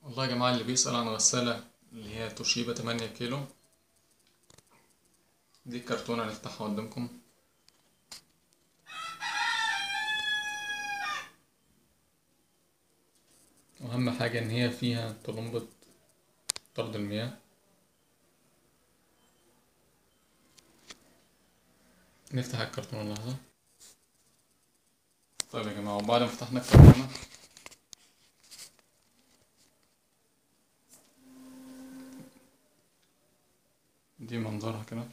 والله يا جماعة اللي بيسأل عن غسالة اللي هي توشيبا تمانية كيلو دي الكرتونة هنفتحها قدامكم وأهم حاجة إن هي فيها طلمبة طرد المياه نفتح الكرتونة لحظة طيب يا جماعة وبعد ما فتحنا الكرتونة دي منظرها كده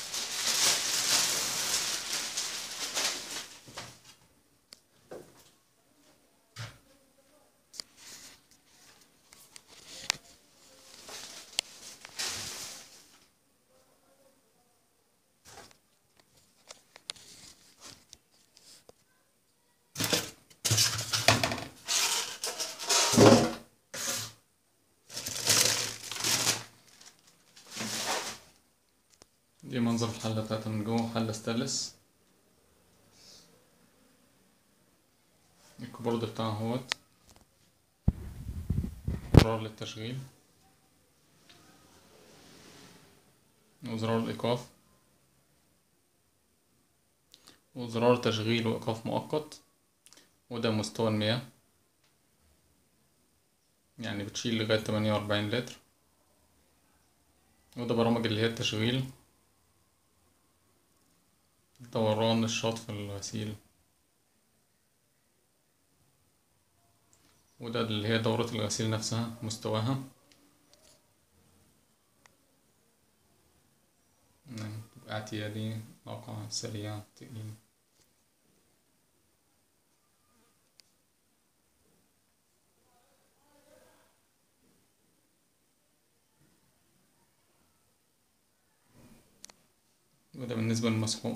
دي منظر الحلة بتاعتها من جوه حلة ستانلس الكيبورد بتاعها اهوت زرار للتشغيل وزرار الإيقاف وزرار تشغيل وإيقاف مؤقت وده مستوى المياه يعني بتشيل لغاية تمانية وأربعين لتر وده برامج اللي هي التشغيل دوران الشاط في الغسيل وده اللي هي دورة الغسيل نفسها مستواها اعتيادي موقع سريع تقيل وده بالنسبة للمسحوق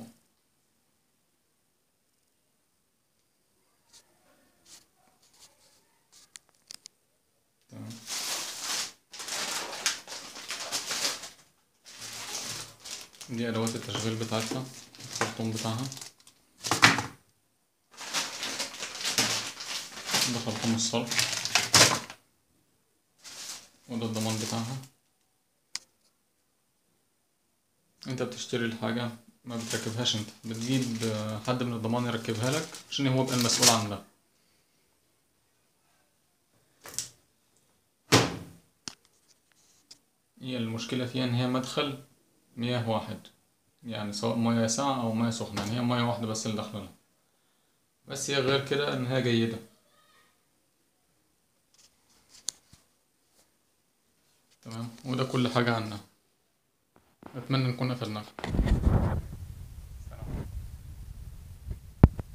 تمام دي أدوات التشغيل بتاعتها الخرطوم بتاعها ده خرطوم الصرف وده الضمان بتاعها انت بتشتري الحاجة ما بتركبهاش انت بتجيب حد من الضمان يركبها لك عشان هو يبقى المسؤول عنها هي المشكلة فيها إن هي مدخل مياه واحد يعني سواء مياه ساقعة أو مياه سخنة يعني هي مياه واحدة بس اللي داخلة لها بس هي غير كده إنها جيدة تمام وده كل حاجة عنها أتمنى نكون أفدناكم